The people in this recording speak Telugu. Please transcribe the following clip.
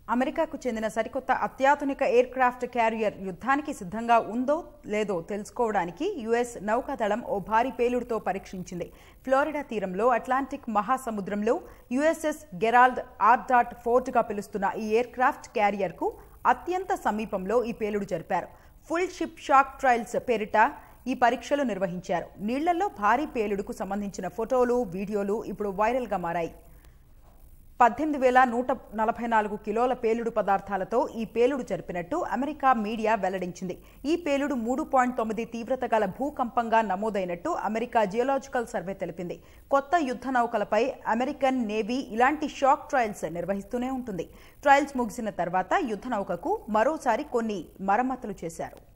అమెరికాకు చెందిన సరికొత్త అత్యాధునిక ఎయిర్ క్రాఫ్ట్ క్యారియర్ యుద్ధానికి సిద్ధంగా ఉందో లేదో తెలుసుకోవడానికి యుఎస్ నౌకాదళం ఓ భారీ పేలుడుతో పరీక్షించింది ఫ్లోరిడా తీరంలో అట్లాంటిక్ మహాసముద్రంలో యుఎస్ఎస్ గెరాల్డ్ ఆర్ డాట్ ఫోర్ట్గా పిలుస్తున్న ఈ ఎయిర్ క్రాఫ్ట్ క్యారియర్కు అత్యంత సమీపంలో ఈ పేలుడు జరిపారు ఫుల్ షిప్ షాక్ ట్రయల్స్ పేరిట ఈ పరీక్షలు నిర్వహించారు నీళ్లలో భారీ పేలుడుకు సంబంధించిన ఫోటోలు వీడియోలు ఇప్పుడు వైరల్గా మారాయి పద్దెనిమిది వేల నూట నలభై నాలుగు కిలోల పేలుడు పదార్థాలతో ఈ పేలుడు జరిపినట్టు అమెరికా మీడియా వెల్లడించింది ఈ పేలుడు మూడు పాయింట్ తొమ్మిది తీవ్రత గల భూకంపంగా నమోదైనట్టు అమెరికా జియోలాజికల్ సర్వే తెలిపింది కొత్త యుద్ధ నౌకలపై అమెరికన్ నేవీ ఇలాంటి షాక్ ట్రయల్స్ నిర్వహిస్తూనే ఉంటుంది ట్రయల్స్ ముగిసిన తర్వాత యుద్ధ నౌకకు మరోసారి కొన్ని మరమ్మతులు చేశారు